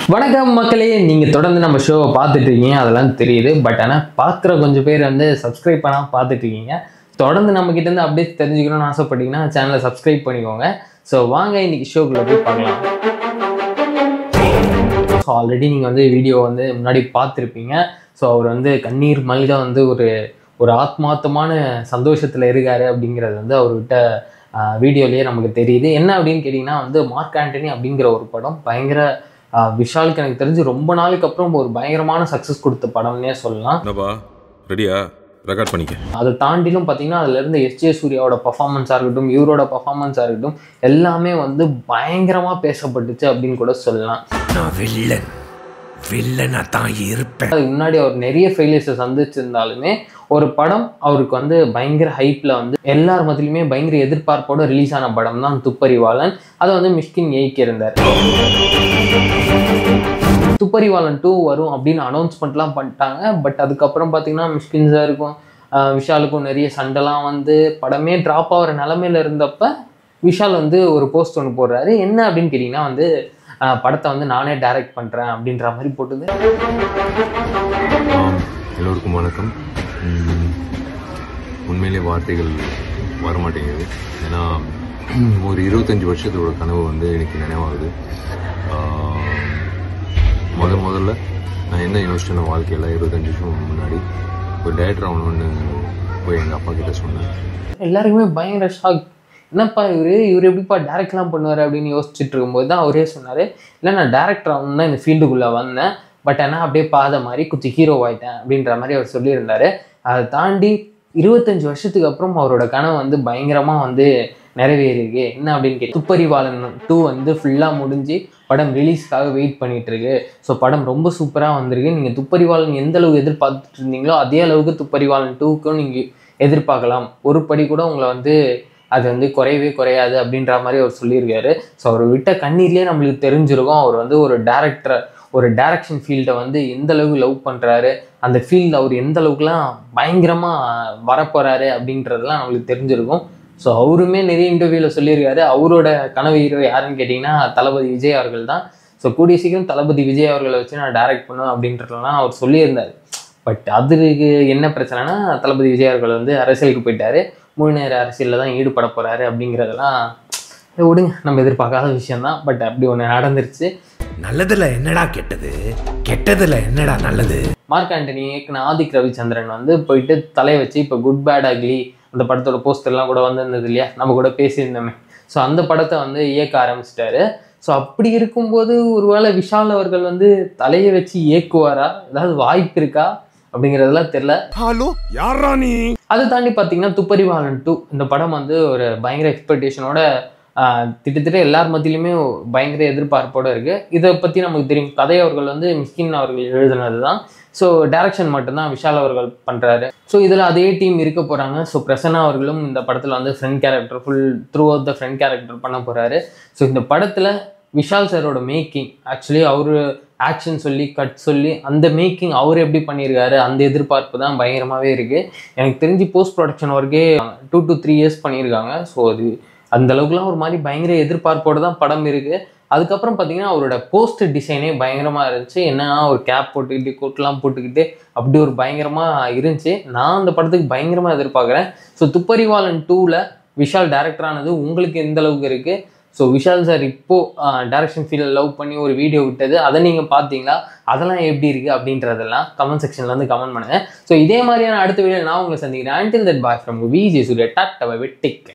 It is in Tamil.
வணக்கம் மக்களே நீங்கள் தொடர்ந்து நம்ம ஷோவை பார்த்துட்டு இருக்கீங்க அதெல்லாம் தெரியுது பட் ஆனால் பார்க்குற கொஞ்சம் பேர் வந்து சப்ஸ்கிரைப் பண்ணாமல் பார்த்துட்டு இருக்கீங்க தொடர்ந்து நம்ம கிட்ட இருந்து அப்டேட் தெரிஞ்சுக்கணும்னு ஆசைப்பட்டீங்கன்னா சேனலை சப்ஸ்கிரைப் பண்ணிக்கோங்க ஸோ வாங்க இன்னைக்கு ஷோக்குள்ள போய் பார்க்கலாம் ஸோ ஆல்ரெடி நீங்கள் வந்து வீடியோ வந்து முன்னாடி பார்த்துருப்பீங்க ஸோ அவர் வந்து கண்ணீர் மல்க வந்து ஒரு ஒரு ஆத்மார்த்தமான சந்தோஷத்தில் இருக்காரு அப்படிங்கிறது வந்து அவர்கிட்ட வீடியோலேயே நமக்கு தெரியுது என்ன அப்படின்னு கேட்டிங்கன்னா வந்து மார்க் ஆண்டனி அப்படிங்கிற ஒரு படம் பயங்கர ஆஹ் விஷாலுக்கு எனக்கு தெரிஞ்சு ரொம்ப நாளுக்கு அப்புறம் ஒரு பயங்கரமான சக்ஸஸ் கொடுத்த படம்னே சொல்லலாம் என்னப்பா ரெடியா ரெக்கார்ட் பண்ணிக்க அதை தாண்டிலும் பார்த்தீங்கன்னா அதுல இருந்து எஸ்ஜே சூர்யாவோட பர்ஃபார்மன்ஸாக இருக்கட்டும் இவரோட பர்ஃபார்மன்ஸாக இருக்கட்டும் எல்லாமே வந்து பயங்கரமாக பேசப்பட்டுச்சு அப்படின்னு கூட சொல்லலாம் நான் வில்லன் வில்லனா தான் இருப்பேன் அதுக்கு முன்னாடி அவர் நிறைய ஃபெயிலியர்ஸை சந்திச்சிருந்தாலுமே ஒரு படம் அவருக்கு வந்து பயங்கர ஹைப்பில் வந்து எல்லார் மத்தியிலுமே பயங்கர எதிர்பார்ப்போட ரிலீஸ் ஆன படம் தான் துப்பறிவாளன் அதை வந்து மிஷ்கின் இயக்கியிருந்தார் துப்பறிவாளன் டூ வரும் அப்படின்னு அனௌன்ஸ்மெண்ட்லாம் பண்ணிட்டாங்க பட் அதுக்கப்புறம் பார்த்தீங்கன்னா மிஷ்கின் சாருக்கும் ஆஹ் விஷாலுக்கும் நிறைய சண்டைலாம் வந்து படமே ட்ராப் ஆகிற நிலமையில இருந்தப்ப விஷால் வந்து ஒரு போஸ்ட் ஒன்று போடுறாரு என்ன அப்படின்னு கேட்டிங்கன்னா வந்து ஆஹ் படத்தை வந்து நானே டைரக்ட் பண்ணுறேன் அப்படின்ற மாதிரி போட்டுது ஆம், எல்லோருக்கும் வணக்கம் உம், உண்மையிலே வார்த்தைகள் வரமாட்டேங்குது ஏன்னா ஒரு இருபத்தஞ்சி வருஷத்தோட கனவு வந்து எனக்கு நினைவாகுது ஆம், முத முதல்ல நான் என்ன யோசிச்சேன் வாழ்க்கையில் இருபத்தஞ்சி வருஷம் முன்னாடி ஒரு டேரக்டர் ஆகணும்னு போய் எங்கள் அப்பா கிட்ட சொன்னேன் எல்லாருக்குமே பயங்கர ஷாக் என்னப்பா இவரு இவர் எப்படிப்பா டேரக்ட்லாம் பண்ணுவார் அப்படின்னு யோசிச்சுட்டு இருக்கும்போது தான் அவரே சொன்னார் இல்லை நான் டேரக்டர் ஆகணும் தான் இந்த ஃபீல்டுக்குள்ளே வந்தேன் பட் ஆனால் அப்படியே பாதை மாதிரி கொஞ்சம் ஹீரோ ஆயிட்டேன் அப்படின்ற மாதிரி அவர் சொல்லியிருந்தாரு அதை தாண்டி இருபத்தஞ்சு வருஷத்துக்கு அப்புறம் அவரோட கனவு வந்து பயங்கரமாக வந்து நிறைவேறியிருக்கு என்ன அப்படின்னு கேட்டு துப்பறிவாளன் டூ வந்து ஃபுல்லாக முடிஞ்சு படம் ரிலீஸ்க்காக வெயிட் பண்ணிட்டு இருக்கு ஸோ படம் ரொம்ப சூப்பராக வந்திருக்கு நீங்கள் துப்பறிவாளன் எந்த அளவுக்கு எதிர்பார்த்துட்டு இருந்தீங்களோ அதே அளவுக்கு துப்பறிவாளன் டூக்கும் நீங்கள் எதிர்பார்க்கலாம் ஒரு படி கூட உங்களை வந்து அது வந்து குறையவே குறையாது அப்படின்ற மாதிரி அவர் சொல்லியிருக்காரு ஸோ அவர் விட்ட கண்ணீர்லேயே நம்மளுக்கு தெரிஞ்சிருக்கும் அவர் வந்து ஒரு டேரக்டர் ஒரு டைரக்ஷன் ஃபீல்டை வந்து எந்த அளவுக்கு லவ் பண்ணுறாரு அந்த ஃபீல்டில் அவர் எந்த அளவுக்குலாம் பயங்கரமாக வரப்போகிறாரு அப்படின்றதெல்லாம் நம்மளுக்கு தெரிஞ்சிருக்கும் ஸோ அவருமே நிறைய இன்டர்வியூவில் சொல்லியிருக்காரு அவரோட கனவு ஹீரோ யாருன்னு கேட்டிங்கன்னா தளபதி விஜய் அவர்கள் தான் ஸோ கூடிய சீக்கிரம் தளபதி விஜய் அவர்களை வச்சு நான் டைரக்ட் பண்ணுவேன் அப்படின்றதெல்லாம் அவர் சொல்லியிருந்தார் பட் அதுக்கு என்ன பிரச்சனைனா தளபதி விஜய் அவர்கள் வந்து அரசியலுக்கு போயிட்டாரு முழு நேர அரசியலில் தான் ஈடுபட போகிறாரு அப்படிங்கிறதெல்லாம் இதை விடுங்க நம்ம எதிர்பார்க்காத விஷயம்தான் பட் அப்படி ஒன்று நடந்துருச்சு நல்லதுல என்னடா கெட்டது கெட்டதுல என்னடா நல்லது மார்க் ஆண்டனி இயக்குன ஆதிக் ரவிச்சந்திரன் வந்து போயிட்டு தலையை வச்சு இப்போ குட் பேட் அக்லி அந்த படத்தோட போஸ்டர்லாம் கூட வந்திருந்தது இல்லையா நம்ம கூட பேசியிருந்தோமே ஸோ அந்த படத்தை வந்து இயக்க ஆரம்பிச்சிட்டாரு ஸோ அப்படி இருக்கும்போது ஒருவேளை விஷால் அவர்கள் வந்து தலையை வச்சு இயக்குவாரா ஏதாவது வாய்ப்பு இருக்கா அப்படிங்கிறதெல்லாம் தெரில ஹலோ யாரா நீ அதை தாண்டி பார்த்தீங்கன்னா துப்பறிவாளன் டூ இந்த படம் வந்து ஒரு பயங்கர எக்ஸ்பெக்டேஷனோட திட்டத்தட்ட எல்லார் மத்தியிலுமே பயங்கர எதிர்பார்ப்போட இருக்கு இதை பற்றி நமக்கு தெரியும் கதை அவர்கள் வந்து மிஸ்கின் அவர்கள் எழுதுனது தான் ஸோ டைரக்ஷன் மட்டும்தான் விஷால் அவர்கள் பண்ணுறாரு ஸோ இதில் அதே டீம் இருக்க போகிறாங்க ஸோ பிரசன்னா அவர்களும் இந்த படத்தில் வந்து friend character full throughout the friend character பண்ண போகிறாரு ஸோ இந்த படத்தில் விஷால் சாரோட மேக்கிங் ஆக்சுவலி அவர் ஆக்ஷன் சொல்லி கட் சொல்லி அந்த மேக்கிங் அவர் எப்படி பண்ணியிருக்காரு அந்த எதிர்பார்ப்பு தான் பயங்கரமாகவே இருக்குது எனக்கு தெரிஞ்சு போஸ்ட் ப்ரொடக்ஷன் ஒர்க்கே டூ டு த்ரீ இயர்ஸ் பண்ணியிருக்காங்க ஸோ அது அந்த அளவுக்குலாம் ஒரு மாதிரி பயங்கர எதிர்பார்ப்போடு தான் படம் இருக்குது அதுக்கப்புறம் பார்த்தீங்கன்னா அவரோட போஸ்ட் டிசைனே பயங்கரமாக இருந்துச்சு என்னன்னா ஒரு கேப் போட்டுக்கிட்டு கோட்லாம் போட்டுக்கிட்டு அப்படி ஒரு பயங்கரமாக இருந்துச்சு நான் அந்த படத்துக்கு பயங்கரமாக எதிர்பார்க்குறேன் ஸோ துப்பறிவாளன் டூவில் விஷால் டேரக்டர் ஆனது உங்களுக்கு எந்த அளவுக்கு இருக்குது ஸோ விஷால் சார் இப்போ டைரக்ஷன் ஃபீல்டில் லவ் பண்ணி ஒரு வீடியோ விட்டது அதை நீங்கள் பார்த்தீங்களா அதெல்லாம் எப்படி இருக்குது அப்படின்றதெல்லாம் கமெண்ட் செக்ஷனில் வந்து கமெண்ட் பண்ணுங்கள் ஸோ இதே மாதிரியான அடுத்த வீடியோ நான் உங்களை சந்திக்கிறேன் until that bye from Vijay Surya dot வெட்டிக்